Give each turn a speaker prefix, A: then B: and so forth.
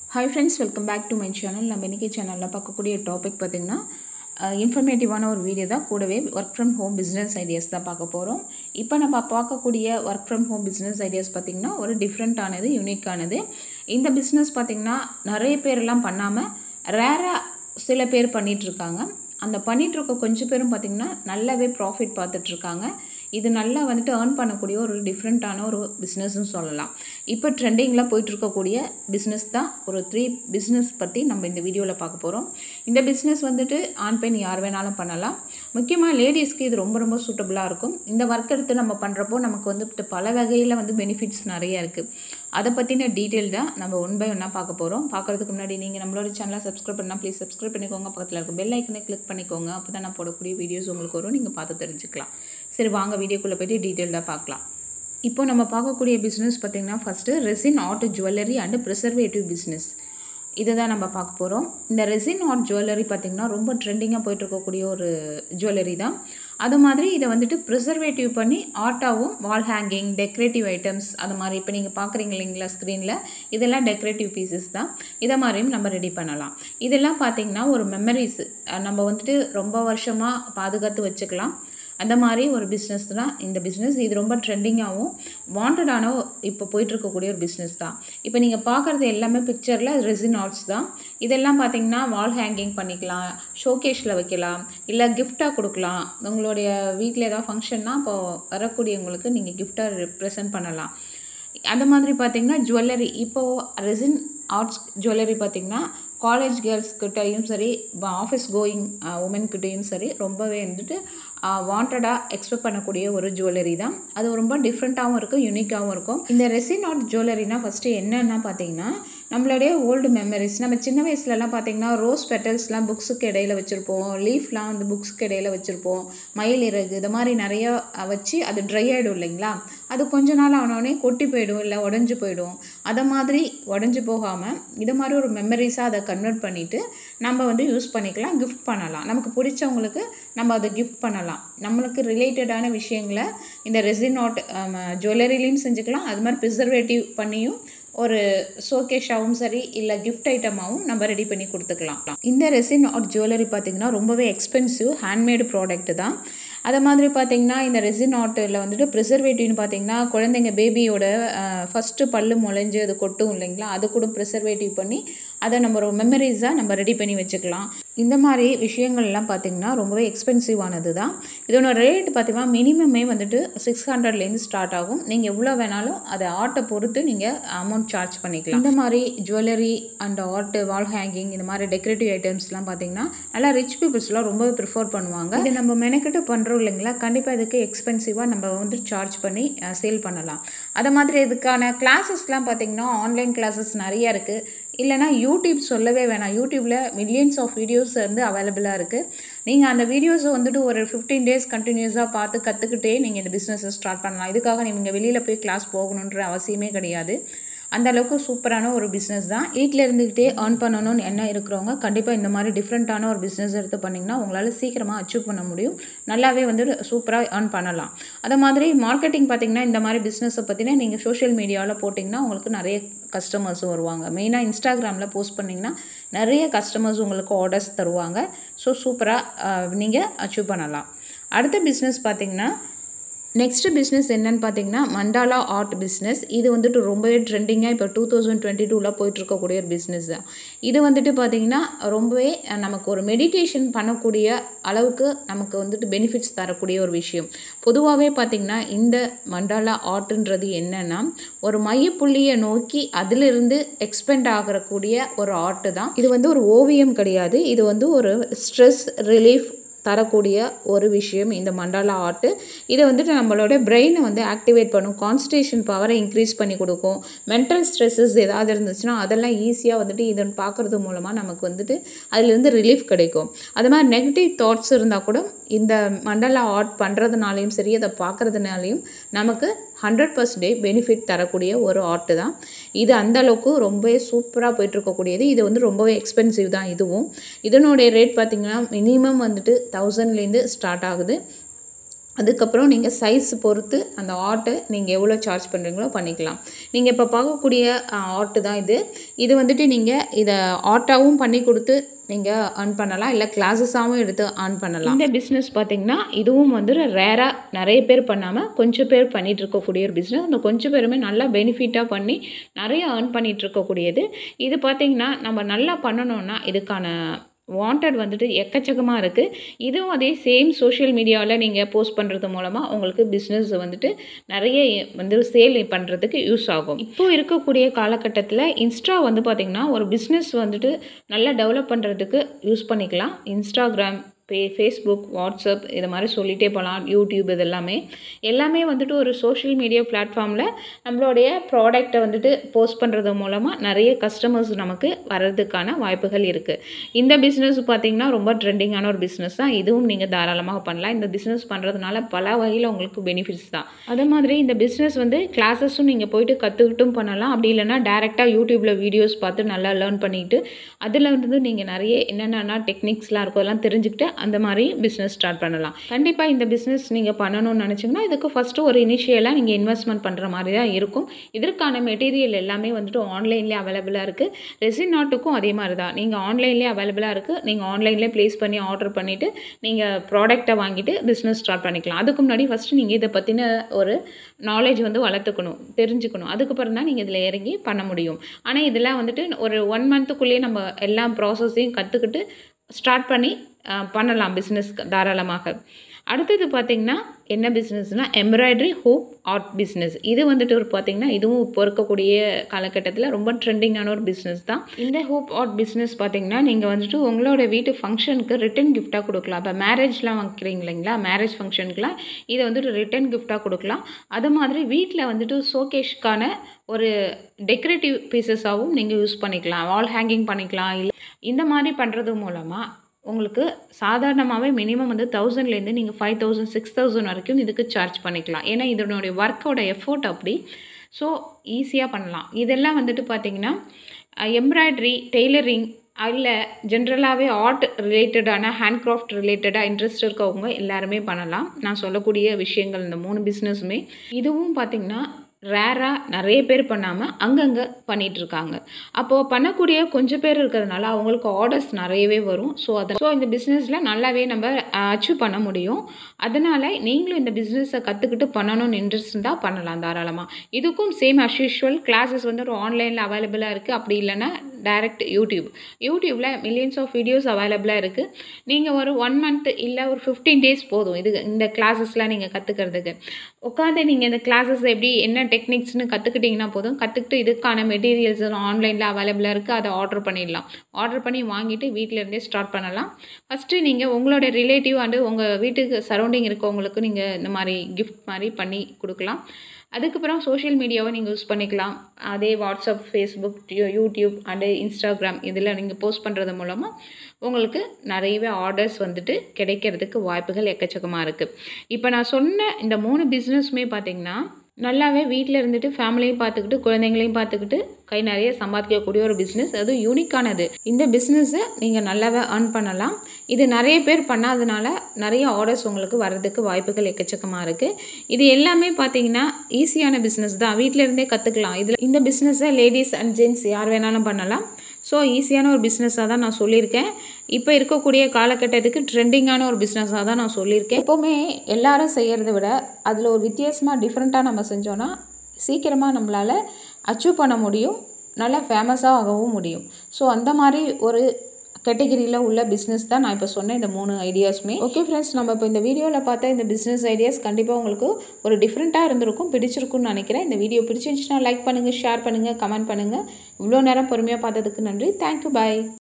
A: hi friends welcome back to my channel நம்ம இன்றைக்கி சேனலில் பார்க்கக்கூடிய டாபிக் பார்த்திங்கன்னா இன்ஃபர்மேட்டிவான ஒரு வீடியோ தான் கூடவே work from home business ideas தான் பார்க்க போகிறோம் இப்போ நம்ம பார்க்கக்கூடிய work from home business ideas பார்த்திங்கன்னா ஒரு டிஃப்ரெண்ட்டானது யூனிக்கானது இந்த பிஸ்னஸ் பார்த்திங்கன்னா நிறைய பேரெல்லாம் பண்ணாமல் ரேராக சில பேர் பண்ணிகிட்ருக்காங்க அந்த பண்ணிகிட்ருக்க கொஞ்சம் பேரும் பார்த்திங்கன்னா நல்லாவே ப்ராஃபிட் பார்த்துட்ருக்காங்க இது நல்லா வந்துட்டு ஏர்ன் பண்ணக்கூடிய ஒரு டிஃப்ரெண்ட்டான ஒரு பிஸ்னஸ்னு சொல்லலாம் இப்போ ட்ரெண்டிங்கில் போயிட்டுருக்கக்கூடிய பிஸ்னஸ் தான் ஒரு த்ரீ பிஸ்னஸ் பற்றி நம்ம இந்த வீடியோவில் பார்க்க போகிறோம் இந்த பிஸ்னஸ் வந்துட்டு ஆண் பெண் யார் வேணாலும் பண்ணலாம் முக்கியமாக லேடிஸ்க்கு இது ரொம்ப ரொம்ப சூட்டபுளாக இருக்கும் இந்த ஒர்க் எடுத்து நம்ம பண்ணுறப்போ நமக்கு வந்து பல வகையில் வந்து பெனிஃபிட்ஸ் நிறைய இருக்குது அதை பற்றின டீட்டெயில் தான் நம்ம ஒன் பை ஒன்னாக பார்க்க போகிறோம் பார்க்குறதுக்கு முன்னாடி நீங்கள் நம்மளோட சேனலை சப்ஸ்கிரைப் பண்ணால் ப்ளீஸ் சப்ஸ்கிரைப் பண்ணிக்கோங்க பக்கத்தில் இருக்க பெல் ஐக்கனை கிளிக் பண்ணிக்கோங்க அப்போ தான் நான் போடக்கூடிய வீடியோஸ் உங்களுக்கு வரும் நீங்கள் பார்த்து தெரிஞ்சுக்கலாம் சரி வாங்க வீடியோக்குள்ளே போய்ட்டு டீட்டெயில்டாக பார்க்கலாம் இப்போ நம்ம பார்க்கக்கூடிய பிஸ்னஸ் பார்த்திங்கன்னா first resin art jewellery and preservative business இதை தான் நம்ம பார்க்க போகிறோம் இந்த ரெசின் ஆர்ட் ஜுவல்லரி பார்த்திங்கன்னா ரொம்ப ட்ரெண்டிங்காக போயிட்டுருக்கக்கூடிய ஒரு ஜுவல்லரி தான் அது மாதிரி இதை வந்துட்டு ப்ரிசர்வேட்டிவ் பண்ணி ஆர்ட்டாகவும் வால் ஹேங்கிங் டெக்கரேட்டிவ் ஐட்டம்ஸ் அது மாதிரி இப்போ நீங்கள் பார்க்குறீங்க இல்லைங்களா ஸ்க்ரீனில் இதெல்லாம் டெக்கரேட்டிவ் பீசஸ் தான் இதை மாதிரியும் நம்ம ரெடி பண்ணலாம் இதெல்லாம் பார்த்திங்கன்னா ஒரு மெமரிஸ் நம்ம வந்துட்டு ரொம்ப வருஷமாக பாதுகாத்து வச்சுக்கலாம் அந்த மாதிரி ஒரு பிஸ்னஸ் தான் இந்த பிஸ்னஸ் இது ரொம்ப ட்ரெண்டிங்காகவும் வாண்டடான இப்போ போயிட்டுருக்கக்கூடிய ஒரு பிஸ்னஸ் தான் இப்போ நீங்கள் பார்க்குறது எல்லாமே பிக்சரில் ரெசின் ஆர்ட்ஸ் தான் இதெல்லாம் பார்த்தீங்கன்னா வால் ஹேங்கிங் பண்ணிக்கலாம் ஷோகேஷில் வைக்கலாம் இல்லை கிஃப்டாக கொடுக்கலாம் உங்களுடைய வீட்டில் ஏதாவது ஃபங்க்ஷன்னா இப்போ வரக்கூடியவங்களுக்கு நீங்கள் கிஃப்டாக ப்ரெசென்ட் பண்ணலாம் அந்த மாதிரி பார்த்தீங்கன்னா ஜுவல்லரி இப்போது ரெசின் ஆர்ட்ஸ் ஜுவல்லரி பார்த்திங்கன்னா காலேஜ் கேர்ள்ஸ்கிட்டையும் சரி ஆஃபீஸ் கோயிங் உமன்கிட்டையும் சரி ரொம்பவே வந்துட்டு வாண்டடாக எக்ஸ்பெக்ட் பண்ணக்கூடிய ஒரு ஜுவல்லரி தான் அது ரொம்ப டிஃப்ரெண்ட்டாகவும் இருக்கும் யூனிக்காகவும் இருக்கும் இந்த ரெசின் ஆர்ட் ஜுவல்லரினா ஃபஸ்ட்டு என்னென்னா பார்த்தீங்கன்னா நம்மளுடைய ஓல்டு மெமரிஸ் நம்ம சின்ன வயசுலலாம் பார்த்தீங்கன்னா ரோஸ் பெட்டல்ஸ்லாம் புக்ஸுக்கு இடையில வச்சுருப்போம் லீஃப்லாம் வந்து புக்ஸுக்கு இடையில வச்சுருப்போம் மயில் இறகு இது மாதிரி நிறையா வச்சு அது ட்ரை ஆகிடும் இல்லைங்களா அது கொஞ்ச நாள் ஆனோடனே கொட்டி போயிடும் இல்லை உடஞ்சி போயிடும் அதை மாதிரி உடஞ்சி போகாமல் இது மாதிரி ஒரு மெமரிஸாக அதை கன்வெர்ட் பண்ணிவிட்டு நம்ம வந்து யூஸ் பண்ணிக்கலாம் கிஃப்ட் பண்ணலாம் நமக்கு பிடிச்சவங்களுக்கு நம்ம அதை கிஃப்ட் பண்ணலாம் நம்மளுக்கு ரிலேட்டடான விஷயங்களை இந்த ரெசின் ஆர்ட் ஜுவல்லரிலையும் செஞ்சுக்கலாம் அது மாதிரி ப்ரிசர்வேட்டிவ் பண்ணியும் ஒரு ஷோகேஷாகவும் சரி இல்லை கிஃப்ட் ஐட்டமாகவும் நம்ம ரெடி பண்ணி கொடுத்துக்கலாம் இந்த ரெசின் ஆர்ட் ஜுவல்லரி பார்த்திங்கன்னா ரொம்பவே எக்ஸ்பென்சிவ் ஹேண்ட்மேடு ப்ராடக்ட் தான் அதை மாதிரி பார்த்திங்கன்னா இந்த ரெசின் ஆர்ட்டில் வந்துட்டு ப்ரிசர்வேட்டிவ்னு பார்த்திங்கன்னா குழந்தைங்க பேபியோட ஃபஸ்ட்டு பல்லு முளைஞ்சு அது கொட்டும் இல்லைங்களா அது கூட ப்ரிசர்வேட்டிவ் பண்ணி அதை நம்ம ஒரு மெமரிஸாக நம்ம ரெடி பண்ணி வச்சுக்கலாம் இந்த மாதிரி விஷயங்கள்லாம் பார்த்திங்கன்னா ரொம்பவே எக்ஸ்பென்சிவானது தான் இதோட ரேட் பார்த்திங்கன்னா மினிமமே வந்துட்டு சிக்ஸ் ஹண்ட்ரட்லேருந்து ஸ்டார்ட் ஆகும் நீங்கள் எவ்வளோ வேணாலும் அதை ஆர்ட்டை பொறுத்து நீங்கள் அமௌண்ட் சார்ஜ் பண்ணிக்கலாம் இந்த மாதிரி jewellery and art wall hanging இந்த மாதிரி டெக்கரேட்டிவ் ஐட்டம்ஸ்லாம் பார்த்திங்கன்னா நல்லா ரிச் பீப்புள்ஸ்லாம் ரொம்பவே ப்ரிஃபர் பண்ணுவாங்க இது நம்ம மெனக்கிட்டு பண்ணுறோம் இல்லைங்களா கண்டிப்பாக இதுக்கு எக்ஸ்பென்சிவாக நம்ம வந்து சார்ஜ் பண்ணி சேல் பண்ணலாம் அதை மாதிரி இதுக்கான கிளாஸஸ்லாம் பார்த்திங்கன்னா ஆன்லைன் கிளாஸஸ் நிறையா இருக்குது இல்லைனா யூடியூப் சொல்லவே வேணாம் யூடியூப்பில் மில்லியன்ஸ் ஆஃப் வீடியோஸ் வந்து அவைலபிளாக இருக்குது நீங்கள் அந்த வீடியோஸை வந்துட்டு ஒரு ஃபிஃப்டீன் டேஸ் கண்டினியூஸாக பார்த்து கற்றுக்கிட்டே நீங்கள் இந்த பிஸ்னஸை ஸ்டார்ட் பண்ணலாம் இதுக்காக நீங்கள் வெளியில் போய் கிளாஸ் போகணுன்ற அவசியமே கிடையாது அந்த அளவுக்கு சூப்பரான ஒரு பிஸ்னஸ் தான் வீட்டில் இருந்துக்கிட்டே ஏர்ன் பண்ணணும்னு என்ன இருக்கிறவங்க கண்டிப்பாக இந்த மாதிரி டிஃப்ரெண்ட்டான ஒரு பிஸ்னஸ் எடுத்து பண்ணிங்கன்னா உங்களால் சீக்கிரமாக அச்சீவ் பண்ண முடியும் நல்லாவே வந்து சூப்பராக ஏர்ன் பண்ணலாம் அதை மாதிரி மார்க்கெட்டிங் பார்த்திங்கன்னா இந்த மாதிரி பிஸ்னஸை பற்றினா நீங்கள் சோஷியல் மீடியாவில் போட்டிங்கன்னா உங்களுக்கு நிறைய கஸ்டமர்ஸும் வருவாங்க மெயினாக இன்ஸ்டாகிராமில் போஸ்ட் பண்ணிங்கன்னா நிறைய கஸ்டமர்ஸ் உங்களுக்கு ஆர்டர்ஸ் தருவாங்க ஸோ சூப்பராக நீங்கள் அச்சீவ் பண்ணலாம் அடுத்த பிஸ்னஸ் பார்த்திங்கன்னா நெக்ஸ்ட்டு பிஸ்னஸ் என்னன்னு பார்த்தீங்கன்னா மண்டாலா ஆர்ட் பிஸ்னஸ் இது வந்துட்டு ரொம்பவே ட்ரெண்டிங்காக இப்போ டூ தௌசண்ட் டுவெண்ட்டி டூவில் போயிட்டுருக்கக்கூடிய ஒரு பிஸ்னஸ் தான் இது வந்துட்டு பார்த்திங்கன்னா ரொம்பவே நமக்கு ஒரு மெடிடேஷன் பண்ணக்கூடிய அளவுக்கு நமக்கு வந்துட்டு பெனிஃபிட்ஸ் தரக்கூடிய ஒரு விஷயம் பொதுவாகவே பார்த்திங்கன்னா இந்த மண்டாலா ஆர்ட்டுன்றது என்னென்னா ஒரு மையப்புள்ளியை நோக்கி அதிலிருந்து எக்ஸ்பெண்ட் ஆகக்கூடிய ஒரு ஆர்ட்டு தான் இது வந்து ஒரு ஓவியம் கிடையாது இது வந்து ஒரு ஸ்ட்ரெஸ் ரிலீஃப் தரக்கூடிய ஒரு விஷயம் இந்த மண்டாலா ஆர்ட்டு இதை வந்துட்டு நம்மளோட பிரெயினை வந்து ஆக்டிவேட் பண்ணும் கான்சன்ட்ரேஷன் பவரை இன்க்ரீஸ் பண்ணி கொடுக்கும் மென்டல் ஸ்ட்ரெஸ்ஸஸ் ஏதாவது இருந்துச்சுன்னா அதெல்லாம் ஈஸியாக வந்துட்டு இதை பார்க்குறது மூலமாக நமக்கு வந்துட்டு அதுலேருந்து ரிலீஃப் கிடைக்கும் அது மாதிரி நெகட்டிவ் தாட்ஸ் இருந்தால் கூட இந்த மண்டலா ஆர்ட் பண்ணுறதுனாலையும் சரி அதை பார்க்குறதுனாலையும் நமக்கு ஹண்ட்ரட் பர்சன்டேஜ் பெனிஃபிட் தரக்கூடிய ஒரு ஆர்ட்டு தான் இது அந்தளவுக்கு ரொம்பவே சூப்பராக போயிட்டுருக்கக்கூடியது இது வந்து ரொம்பவே எக்ஸ்பென்சிவ் தான் இதுவும் இதனுடைய ரேட் பார்த்திங்கன்னா மினிமம் வந்துட்டு தௌசண்ட்லேருந்து ஸ்டார்ட் ஆகுது அதுக்கப்புறம் நீங்கள் சைஸ் பொறுத்து அந்த ஆர்ட்டை நீங்கள் எவ்வளோ சார்ஜ் பண்ணுறீங்களோ பண்ணிக்கலாம் நீங்கள் இப்போ பார்க்கக்கூடிய ஆர்ட்டு தான் இது இது வந்துட்டு நீங்கள் இதை ஆர்ட்டாகவும் பண்ணி கொடுத்து நீங்கள் earn பண்ணலாம் இல்லை கிளாஸஸாகவும் எடுத்து earn பண்ணலாம் இந்த பிஸ்னஸ் பார்த்தீங்கன்னா இதுவும் வந்து ரேராக நிறைய பேர் பண்ணாமல் கொஞ்சம் பேர் பண்ணிட்டு இருக்கக்கூடிய ஒரு பிஸ்னஸ் அந்த கொஞ்சம் பேருமே நல்லா பெனிஃபிட்டாக பண்ணி நிறைய earn பண்ணிட்டு இருக்கக்கூடியது இது பார்த்தீங்கன்னா நம்ம நல்லா பண்ணணும்னா இதுக்கான வாண்டட் வந்துட்டு எக்கச்சக்கமாக இருக்குது இதுவும் அதே சேம் சோஷியல் மீடியாவில் நீங்கள் போஸ்ட் பண்ணுறது மூலமாக உங்களுக்கு பிஸ்னஸ் வந்துட்டு நிறைய வந்து சேல் பண்ணுறதுக்கு யூஸ் ஆகும் இப்போ இருக்கக்கூடிய காலகட்டத்தில் இன்ஸ்டா வந்து பார்த்திங்கன்னா ஒரு பிஸ்னஸ் வந்துட்டு நல்லா டெவலப் பண்ணுறதுக்கு யூஸ் பண்ணிக்கலாம் இன்ஸ்டாகிராம் ஃபே ஃபேஸ்புக் வாட்ஸ்அப் இது மாதிரி சொல்லிகிட்டே போகலாம் யூடியூப் இது எல்லாமே எல்லாமே வந்துட்டு ஒரு சோஷியல் மீடியா பிளாட்ஃபார்மில் நம்மளுடைய ப்ராடக்டை வந்துட்டு போஸ்ட் பண்ணுறது மூலமாக நிறைய கஸ்டமர்ஸ் நமக்கு வர்றதுக்கான வாய்ப்புகள் இருக்குது இந்த பிஸ்னஸ் பார்த்திங்கன்னா ரொம்ப ட்ரெண்டிங்கான ஒரு பிஸ்னஸ் தான் இதுவும் நீங்கள் தாராளமாக பண்ணலாம் இந்த பிஸ்னஸ் பண்ணுறதுனால பல வகையில் உங்களுக்கு பெனிஃபிட்ஸ் தான் அதே மாதிரி இந்த பிஸ்னஸ் வந்து கிளாஸஸும் நீங்கள் போயிட்டு கற்றுக்கிட்டும் பண்ணலாம் அப்படி இல்லைன்னா டேரெக்டாக யூடியூப்பில் வீடியோஸ் பார்த்து நல்லா லேர்ன் பண்ணிக்கிட்டு அதில் வந்து நீங்கள் நிறைய என்னென்னா டெக்னிக்ஸ்லாம் இருக்கும் அதெல்லாம் தெரிஞ்சுக்கிட்டு அந்த மாதிரி பிஸ்னஸ் ஸ்டார்ட் பண்ணலாம் கண்டிப்பாக இந்த பிஸ்னஸ் நீங்கள் பண்ணணும்னு நினச்சிங்கன்னா இதுக்கு ஃபஸ்ட்டு ஒரு இனிஷியலாக நீங்கள் இன்வெஸ்ட்மெண்ட் பண்ணுற மாதிரி தான் இருக்கும் இதற்கான மெட்டீரியல் எல்லாமே வந்துட்டு ஆன்லைன்லேயே அவைலபிளாக இருக்குது ரெசின் நாட்டுக்கும் அதே மாதிரி தான் நீங்கள் ஆன்லைன்லேயே அவைலபிளாக இருக்குது நீங்கள் ஆன்லைன்லேயே ப்ளேஸ் பண்ணி ஆர்டர் பண்ணிவிட்டு நீங்கள் ப்ராடக்ட்டை வாங்கிட்டு பிஸ்னஸ் ஸ்டார்ட் பண்ணிக்கலாம் அதுக்கு முன்னாடி ஃபஸ்ட்டு நீங்கள் இதை பற்றின ஒரு நாலேஜ் வந்து வளர்த்துக்கணும் தெரிஞ்சுக்கணும் அதுக்கப்புறம் தான் நீங்கள் இதில் இறங்கி பண்ண முடியும் ஆனால் இதெல்லாம் வந்துட்டு ஒரு ஒன் மந்த்துக்குள்ளேயே நம்ம எல்லா ப்ராசஸையும் கற்றுக்கிட்டு ஸ்டார்ட் பண்ணி அஹ், பண்ணலாம் பிஸ்னஸ் தாராளமாக அடுத்தது பார்த்திங்கன்னா என்ன பிஸ்னஸ்னால் எம்ப்ராய்டரி ஹூப் ஆர்ட் பிஸ்னஸ் இது வந்துட்டு ஒரு பார்த்திங்கன்னா இதுவும் இப்போ இருக்கக்கூடிய காலகட்டத்தில் ரொம்ப ட்ரெண்டிங்கான ஒரு பிஸ்னஸ் தான் இந்த ஹூப் ஆர்ட் பிஸ்னஸ் பார்த்திங்கன்னா நீங்கள் வந்துட்டு உங்களோட வீட்டு ஃபங்க்ஷனுக்கு ரிட்டன் கிஃப்டாக கொடுக்கலாம் இப்போ மேரேஜ்லாம் வாங்கிக்கிறீங்க இல்லைங்களா மேரேஜ் ஃபங்க்ஷனுக்குலாம் இதை வந்துட்டு ரிட்டன் கிஃப்டாக கொடுக்கலாம் அது மாதிரி வீட்டில் வந்துட்டு ஷோகேஷ்க்கான ஒரு டெக்கரேட்டிவ் பீசஸாகவும் நீங்கள் யூஸ் பண்ணிக்கலாம் வால் ஹேங்கிங் பண்ணிக்கலாம் இல்லை இந்த மாதிரி பண்ணுறது மூலமாக உங்களுக்கு சாதாரணமாகவே மினிமம் வந்து தௌசண்ட்லேருந்து நீங்கள் ஃபைவ் தௌசண்ட் சிக்ஸ் தௌசண்ட் வரைக்கும் இதுக்கு சார்ஜ் பண்ணிக்கலாம் ஏன்னா இதனுடைய ஒர்க்கோட எஃபோர்ட் அப்படி ஸோ ஈஸியாக பண்ணலாம் இதெல்லாம் வந்துட்டு பார்த்தீங்கன்னா எம்ப்ராய்டரி டெய்லரிங் இல்லை ஜென்ரலாகவே ஆர்ட் ரிலேட்டடான ஹேண்ட்கிராஃப்ட் ரிலேட்டடாக இன்ட்ரெஸ்ட் இருக்கவங்க எல்லாருமே பண்ணலாம் நான் சொல்லக்கூடிய விஷயங்கள் இந்த மூணு பிஸ்னஸுமே இதுவும் பார்த்திங்கன்னா ரேராக நிறைய பேர் பண்ணாமல் அங்கங்கே பண்ணிகிட்ருக்காங்க அப்போது பண்ணக்கூடிய கொஞ்சம் பேர் இருக்கிறதுனால அவங்களுக்கு ஆர்டர்ஸ் நிறையவே வரும் ஸோ அதை ஸோ இந்த பிஸ்னஸில் நல்லாவே நம்ம அச்சீவ் பண்ண முடியும் அதனால் நீங்களும் இந்த பிஸ்னஸை கற்றுக்கிட்டு பண்ணணும்னு இன்ட்ரெஸ்ட் இருந்தால் பண்ணலாம் தாராளமாக இதுக்கும் சேம் அஸ் யூஷுவல் கிளாஸஸ் வந்து ஒரு ஆன்லைனில் அவைலபிளாக இருக்குது அப்படி இல்லைன்னா டைரக்ட் யூடியூப் யூடியூப்பில் மில்லியன்ஸ் ஆஃப் வீடியோஸ் அவைலபிளாக இருக்குது நீங்கள் ஒரு ஒன் மந்த் இல்லை ஒரு ஃபிஃப்டீன் டேஸ் போதும் இது இந்த கிளாஸஸ்லாம் நீங்கள் கற்றுக்கிறதுக்கு உட்காந்து நீங்கள் இந்த கிளாஸஸ் எப்படி என்ன டெக்னிக்ஸ்னு கற்றுக்கிட்டிங்கன்னா போதும் கற்றுக்கிட்டு இதுக்கான மெட்டீரியல்ஸ் ஆன்லைனில் அவைலபிளாக இருக்குது அதை ஆர்டர் பண்ணிடலாம் ஆர்டர் பண்ணி வாங்கிட்டு வீட்டில் இருந்தே ஸ்டார்ட் பண்ணலாம் ஃபஸ்ட்டு நீங்கள் உங்களோட ரிலேட்டிவ் அண்டு உங்கள் வீட்டுக்கு சரௌண்டிங் இருக்கவங்களுக்கு நீங்கள் இந்த மாதிரி கிஃப்ட் மாதிரி பண்ணி கொடுக்கலாம் அதுக்கப்புறம் சோஷியல் மீடியாவை நீங்கள் யூஸ் பண்ணிக்கலாம் அதே WhatsApp Facebook YouTube and Instagram இதில் நீங்கள் போஸ்ட் பண்ணுறது மூலமாக உங்களுக்கு நிறையவே ஆர்டர்ஸ் வந்துட்டு கிடைக்கிறதுக்கு வாய்ப்புகள் எக்கச்சக்கமாக இருக்குது இப்போ நான் சொன்ன இந்த மூணு பிஸ்னஸுமே பார்த்திங்கன்னா நல்லாவே வீட்டில் இருந்துட்டு ஃபேமிலியும் பார்த்துக்கிட்டு குழந்தைங்களையும் பார்த்துக்கிட்டு கை நிறைய சம்பாதிக்கக்கூடிய ஒரு பிஸ்னஸ் அது யூனிக்கானது இந்த பிஸ்னஸை நீங்கள் நல்லாவே earn பண்ணலாம் இது நிறைய பேர் பண்ணாதனால நிறைய ஆர்டர்ஸ் உங்களுக்கு வர்றதுக்கு வாய்ப்புகள் எக்கச்சக்கமாக இருக்குது இது எல்லாமே பார்த்தீங்கன்னா ஈஸியான பிஸ்னஸ் தான் வீட்டில் இருந்தே கற்றுக்கலாம் இதில் இந்த பிஸ்னஸை லேடிஸ் அண்ட் ஜென்ட்ஸ் யார் வேணாலும் பண்ணலாம் ஸோ ஈஸியான ஒரு பிஸ்னஸாக தான் நான் சொல்லியிருக்கேன் இப்போ இருக்கக்கூடிய காலகட்டத்துக்கு ட்ரெண்டிங்கான ஒரு பிஸ்னஸாக தான் நான் சொல்லியிருக்கேன் எப்போவுமே எல்லாரும் செய்கிறத விட அதில் ஒரு வித்தியாசமாக டிஃப்ரெண்ட்டாக நம்ம செஞ்சோன்னா சீக்கிரமாக நம்மளால் அச்சீவ் பண்ண முடியும் நல்லா ஃபேமஸாக ஆகவும் முடியும் ஸோ அந்த மாதிரி ஒரு கேட்டகிரியில் உள்ள பிஸ்னஸ் தான் நான் இப்போ சொன்ன இந்த மூணு ஐடியாஸுமே ஓகே ஃப்ரெண்ட்ஸ் நம்ம இப்போ இந்த வீடியோவில் பார்த்த இந்த பிஸ்னஸ் ஐடியாஸ் கண்டிப்பாக உங்களுக்கு ஒரு டிஃப்ரெண்ட்டாக இருந்திருக்கும் பிடிச்சிருக்கும்னு நினைக்கிறேன் இந்த வீடியோ பிடிச்சிருந்துச்சுன்னா லைக் பண்ணுங்கள் ஷேர் பண்ணுங்கள் கமெண்ட் பண்ணுங்கள் இவ்வளோ நேரம் பொறுமையாக பார்த்ததுக்கு நன்றி தேங்க்யூ பாய்